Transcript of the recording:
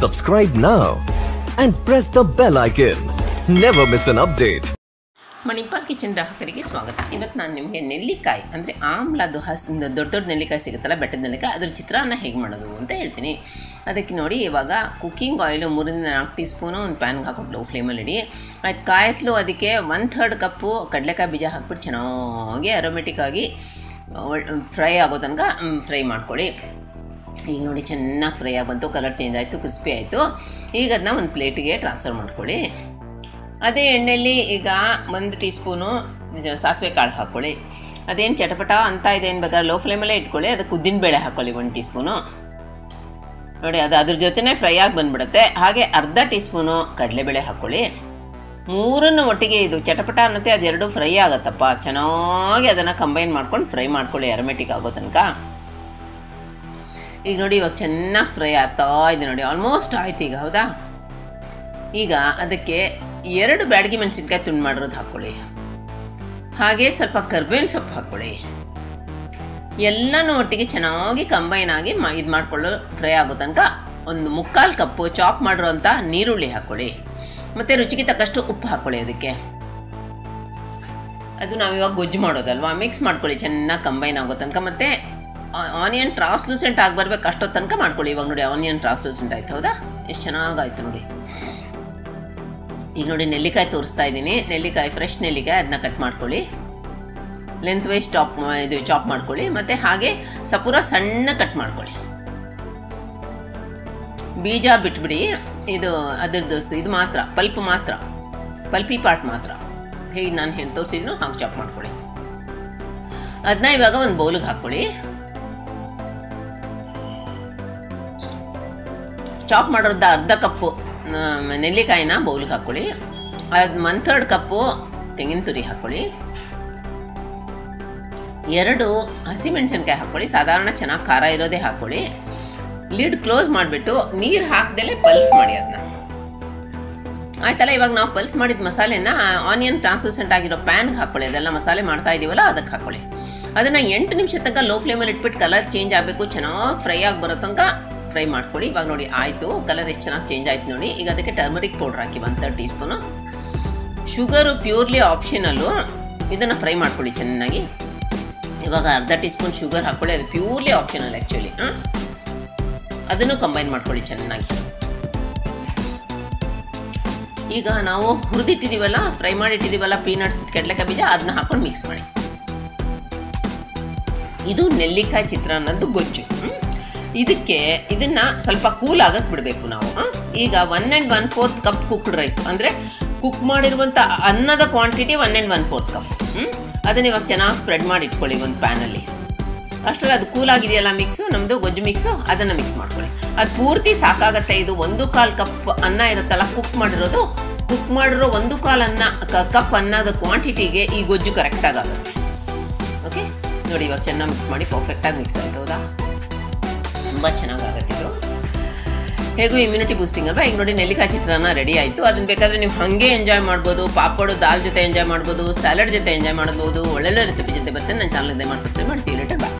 Subscribe now and press the bell icon. Never miss an update. Manipal kitchen ಗ್ರಾಹಕರಿಗೆ ಸ್ವಾಗತ ಇವತ್ತು ನಾನು ನಿಮಗೆ ನೆಲ್ಲಿಕಾಯಿ ಅಂದರೆ ಆಮ್ಲದ್ದು ಹಸ್ ದೊಡ್ಡ ದೊಡ್ಡ ನೆಲ್ಲಿಕಾಯಿ ಸಿಗುತ್ತಲ್ಲ ಬೆಟ್ಟದ ನೆಲ್ಲಿಕಾಯಿ ಅದ್ರ ಚಿತ್ರಾನ್ನ ಹೇಗೆ ಮಾಡೋದು ಅಂತ ಹೇಳ್ತೀನಿ ಅದಕ್ಕೆ ನೋಡಿ ಇವಾಗ ಕುಕ್ಕಿಂಗ್ ಆಯಿಲು ಮೂರಿಂದ ನಾಲ್ಕು ಟೀ ಸ್ಪೂನು ಒಂದು ಪ್ಯಾನ್ಗೆ ಹಾಕ್ಬಿಟ್ಟು ಲೋ ಫ್ಲೇಮಲ್ಲಿ ಇಡಿ ಅದು ಕಾಯತ್ಲು ಅದಕ್ಕೆ ಒನ್ ಥರ್ಡ್ ಕಪ್ಪು ಕಡಲೆಕಾಯಿ ಬೀಜ ಹಾಕ್ಬಿಟ್ಟು ಚೆನ್ನಾಗಿ ಅರೋಮೆಟಿಕ್ ಆಗಿ ಫ್ರೈ ಆಗೋ ತನಕ ಫ್ರೈ ಮಾಡ್ಕೊಳ್ಳಿ ಈಗ ನೋಡಿ ಚೆನ್ನಾಗಿ ಫ್ರೈ ಆಗಿ ಬಂತು ಕಲರ್ ಚೇಂಜ್ ಆಯಿತು ಕ್ರಿಸ್ಪಿ ಆಯಿತು ಈಗ ಅದನ್ನ ಒಂದು ಪ್ಲೇಟಿಗೆ ಟ್ರಾನ್ಸ್ಫರ್ ಮಾಡ್ಕೊಳ್ಳಿ ಅದೇ ಎಣ್ಣೆಯಲ್ಲಿ ಈಗ ಒಂದು ಟೀ ಸ್ಪೂನು ಸಾಸಿವೆ ಕಾಳು ಹಾಕ್ಕೊಳ್ಳಿ ಅದೇನು ಚಟಪಟ ಅಂತ ಇದೆ ಏನು ಬೇಕಾದ್ರೆ ಲೋ ಫ್ಲೇಮಲ್ಲೇ ಇಟ್ಕೊಳ್ಳಿ ಅದಕ್ಕೆ ಉದ್ದಿನ ಬೇಳೆ ಹಾಕ್ಕೊಳ್ಳಿ ಒಂದು ಟೀ ಸ್ಪೂನು ನೋಡಿ ಅದು ಅದ್ರ ಜೊತೆನೇ ಫ್ರೈ ಆಗಿ ಬಂದ್ಬಿಡುತ್ತೆ ಹಾಗೆ ಅರ್ಧ ಟೀ ಸ್ಪೂನು ಕಡಲೆಬೇಳೆ ಹಾಕ್ಕೊಳ್ಳಿ ಮೂರನ್ನು ಒಟ್ಟಿಗೆ ಇದು ಚಟಪಟ ಅನ್ನತ್ತೆ ಅದೆರಡು ಫ್ರೈ ಆಗುತ್ತಪ್ಪ ಚೆನ್ನಾಗಿ ಅದನ್ನು ಕಂಬೈನ್ ಮಾಡ್ಕೊಂಡು ಫ್ರೈ ಮಾಡ್ಕೊಳ್ಳಿ ಅರಮೆಟಿಕ್ ಆಗೋ ತನಕ ಈಗ ನೋಡಿ ಇವಾಗ ಚೆನ್ನಾಗಿ ಫ್ರೈ ಆಗ್ತಾ ಇದೆ ನೋಡಿ ಆಲ್ಮೋಸ್ಟ್ ಆಯ್ತು ಈಗ ಹೌದಾ ಈಗ ಅದಕ್ಕೆ ಎರಡು ಬ್ಯಾಡಗಿ ಮೆಣಸಿನ್ಕಾಯಿ ತುಂಡು ಮಾಡಿರೋದು ಹಾಕ್ಕೊಳ್ಳಿ ಹಾಗೆ ಸ್ವಲ್ಪ ಕರ್ಬೇವಿನ ಸೊಪ್ಪು ಹಾಕ್ಕೊಳ್ಳಿ ಎಲ್ಲನೂ ಒಟ್ಟಿಗೆ ಚೆನ್ನಾಗಿ ಕಂಬೈನ್ ಆಗಿ ಮಾ ಇದು ಮಾಡಿಕೊಳ್ಳೋ ಫ್ರೈ ಆಗೋ ತನಕ ಒಂದು ಮುಕ್ಕಾಲು ಕಪ್ಪು ಚಾಪ್ ಮಾಡಿರೋಂಥ ನೀರುಳ್ಳಿ ಹಾಕ್ಕೊಳ್ಳಿ ಮತ್ತು ರುಚಿಗೆ ತಕ್ಕಷ್ಟು ಉಪ್ಪು ಹಾಕ್ಕೊಳ್ಳಿ ಅದಕ್ಕೆ ಅದು ನಾವಿವಾಗ ಗೊಜ್ಜು ಮಾಡೋದಲ್ವಾ ಮಿಕ್ಸ್ ಮಾಡ್ಕೊಳ್ಳಿ ಚೆನ್ನಾಗಿ ಕಂಬೈನ್ ಆಗೋ ತನಕ ಮತ್ತು ಆನಿಯನ್ ಟ್ರಾನ್ಸ್ಲೂಸೆಂಟ್ ಆಗಿ ಬರ್ಬೇಕು ಅಷ್ಟೋ ತನಕ ಮಾಡ್ಕೊಳ್ಳಿ ಇವಾಗ ನೋಡಿ ಆನಿಯನ್ ಟ್ರಾನ್ಸ್ಲೂಸೆಂಟ್ ಆಯ್ತು ಹೌದಾ ಎಷ್ಟು ಚೆನ್ನಾಗಾಯ್ತು ನೋಡಿ ಈಗ ನೋಡಿ ನೆಲ್ಲಿಕಾಯಿ ತೋರಿಸ್ತಾ ಇದ್ದೀನಿ ನೆಲ್ಲಿಕಾಯಿ ಫ್ರೆಶ್ ನೆಲ್ಲಿಕಾಯಿ ಅದನ್ನ ಕಟ್ ಮಾಡ್ಕೊಳ್ಳಿ ಲೆಂತ್ ವೈಸ್ ಚಾಪ್ ಇದು ಚಾಪ್ ಮಾಡ್ಕೊಳ್ಳಿ ಮತ್ತು ಹಾಗೆ ಸಪೂರ ಸಣ್ಣ ಕಟ್ ಮಾಡ್ಕೊಳ್ಳಿ ಬೀಜ ಬಿಟ್ಬಿಡಿ ಇದು ಅದರದ್ದು ಇದು ಮಾತ್ರ ಪಲ್ಪ್ ಮಾತ್ರ ಪಲ್ಪಿ ಪಾರ್ಟ್ ಮಾತ್ರ ಹೇಗೆ ನಾನು ಹೇಳಿ ತೋರಿಸಿದ್ನು ಹಾಗೆ ಚಾಪ್ ಮಾಡ್ಕೊಳ್ಳಿ ಅದನ್ನ ಇವಾಗ ಒಂದು ಬೌಲಿಗೆ ಹಾಕ್ಕೊಳ್ಳಿ ಚಾಪ್ ಮಾಡೋದ ಅರ್ಧ ಕಪ್ಪು ನೆಲ್ಲಿಕಾಯಿನ ಬೌಲಿಗೆ ಹಾಕ್ಕೊಳ್ಳಿ ಅದು ಒನ್ ಥರ್ಡ್ ಕಪ್ಪು ತೆಂಗಿನ ತುರಿ ಹಾಕ್ಕೊಳ್ಳಿ ಎರಡು ಹಸಿಮೆಣಸಿನ್ಕಾಯಿ ಹಾಕ್ಕೊಳ್ಳಿ ಸಾಧಾರಣ ಚೆನ್ನಾಗಿ ಖಾರ ಇರೋದೇ ಹಾಕ್ಕೊಳ್ಳಿ ಲಿಡ್ ಕ್ಲೋಸ್ ಮಾಡಿಬಿಟ್ಟು ನೀರು ಹಾಕ್ದಲೇ ಪಲ್ಸ್ ಮಾಡಿ ಅದನ್ನ ಆಯ್ತಲ್ಲ ಇವಾಗ ನಾವು ಪಲ್ಸ್ ಮಾಡಿದ ಮಸಾಲೆನ ಆನಿಯನ್ ಟ್ರಾನ್ಸ್ಲೂಸೆಂಟ್ ಆಗಿರೋ ಪ್ಯಾನ್ಗೆ ಹಾಕ್ಕೊಳ್ಳಿ ಅದೆಲ್ಲ ಮಸಾಲೆ ಮಾಡ್ತಾ ಇದೀವಲ್ಲ ಅದಕ್ಕೆ ಹಾಕ್ಕೊಳ್ಳಿ ಅದನ್ನು ಎಂಟು ನಿಮಿಷ ತನಕ ಲೋ ಫ್ಲೇಮಲ್ಲಿ ಇಟ್ಬಿಟ್ಟು ಕಲರ್ ಚೇಂಜ್ ಆಗಬೇಕು ಚೆನ್ನಾಗಿ ಫ್ರೈ ಆಗಿ ಬರೋ ತನಕ ಫ್ರೈ ಮಾಡ್ಕೊಳ್ಳಿ ಇವಾಗ ನೋಡಿ ಆಯಿತು ಕಲರ್ ಎಷ್ಟು ಚೆನ್ನಾಗಿ ಚೇಂಜ್ ಆಯ್ತು ನೋಡಿ ಈಗ ಅದಕ್ಕೆ ಟರ್ಮರಿಕ್ ಪೌಡ್ರ್ ಹಾಕಿ one third teaspoon sugar purely ಆಪ್ಷನಲ್ಲು ಇದನ್ನು ಫ್ರೈ ಮಾಡ್ಕೊಳ್ಳಿ ಚೆನ್ನಾಗಿ ಇವಾಗ ಅರ್ಧ ಟೀ ಸ್ಪೂನ್ ಶುಗರ್ ಹಾಕ್ಕೊಳ್ಳಿ ಅದು ಪ್ಯೂರ್ಲಿ ಆಪ್ಷನಲ್ ಆ್ಯಕ್ಚುಲಿ ಅದನ್ನು ಕಂಬೈನ್ ಮಾಡ್ಕೊಳ್ಳಿ ಚೆನ್ನಾಗಿ ಈಗ ನಾವು ಹುರಿದಿಟ್ಟಿದ್ದೀವಲ್ಲ ಫ್ರೈ ಮಾಡಿಟ್ಟಿದ್ದೀವಲ್ಲ ಪೀನಟ್ಸ್ ಕಡಲೆಕಾಯಿ ಬೀಜ ಅದನ್ನ ಹಾಕೊಂಡು ಮಿಕ್ಸ್ ಮಾಡಿ ಇದು ನೆಲ್ಲಿಕಾಯಿ ಚಿತ್ರಾನ್ನದ್ದು ಗೊಜ್ಜು ಇದಕ್ಕೆ ಇದನ್ನ ಸ್ವಲ್ಪ ಕೂಲ್ ಆಗಕ್ಕೆ ಬಿಡಬೇಕು ನಾವು ಈಗ one and one fourth cup cooked rice ಅಂದರೆ ಕುಕ್ ಮಾಡಿರುವಂಥ ಅನ್ನದ quantity one and one fourth cup ಅದನ್ನ ಇವಾಗ ಚೆನ್ನಾಗಿ ಸ್ಪ್ರೆಡ್ ಮಾಡಿ ಇಟ್ಕೊಳ್ಳಿ ಒಂದು ಪ್ಯಾನಲ್ಲಿ ಅಷ್ಟರಲ್ಲಿ ಅದು ಕೂಲ್ ಆಗಿದೆಯಲ್ಲ ಮಿಕ್ಸು ನಮ್ಮದು ಗೊಜ್ಜು ಮಿಕ್ಸು ಅದನ್ನು ಮಿಕ್ಸ್ ಮಾಡ್ಕೊಳ್ಳಿ ಅದು ಪೂರ್ತಿ ಸಾಕಾಗತ್ತೆ ಇದು ಒಂದು ಕಾಲು ಕಪ್ ಅನ್ನ ಇರುತ್ತಲ್ಲ ಕುಕ್ ಮಾಡಿರೋದು ಕುಕ್ ಮಾಡಿರೋ ಒಂದು ಕಾಲು ಅನ್ನ ಕಪ್ ಅನ್ನದ ಕ್ವಾಂಟಿಟಿಗೆ ಈ ಗೊಜ್ಜು ಕರೆಕ್ಟಾಗಿ ಆಗುತ್ತೆ ಓಕೆ ನೋಡಿ ಇವಾಗ ಚೆನ್ನಾಗಿ ಮಿಕ್ಸ್ ಮಾಡಿ ಪರ್ಫೆಕ್ಟಾಗಿ ಮಿಕ್ಸ್ ಆಯ್ತು ಹೌದಾ ತುಂಬ ಚೆನ್ನಾಗಾಗತ್ತೆ ಇದು ಹೇಗೂ ಇಮ್ಯುನಿಟಿ ಬೂಸ್ಟಿಂಗ್ ಅಲ್ವಾ ಈಗ ನೋಡಿ ನೆಲ್ಲಿಕಾಯಿ ಚಿತ್ರಾನ್ನ ರೆಡಿ ಆಯಿತು ಅದನ್ನ ಬೇಕಾದರೆ ನೀವು ಹಾಗೆ ಎಂಜಾಯ್ ಮಾಡ್ಬೋದು ಪಾಪಡು ದಾಲ್ ಜೊತೆ ಎಂಜಾಯ್ ಮಾಡ್ಬೋದು ಸ್ಯಾಲಡ್ ಜೊತೆ ಎಂಜಾಯ್ ಮಾಡ್ಬೋದು ಒಳ್ಳೊಳ್ಳೆ ರೆಸಿಪಿ ಜೊತೆ ಬರ್ತೇನೆ ನನ್ನ ಚಾನಲ್ ಮಾಡಿ ಸಬ್ಸ್ಕ್ರೈಬ್ ಮಾಡಿ ಸಿ ಲೇಟರ್ ಬಾಯ್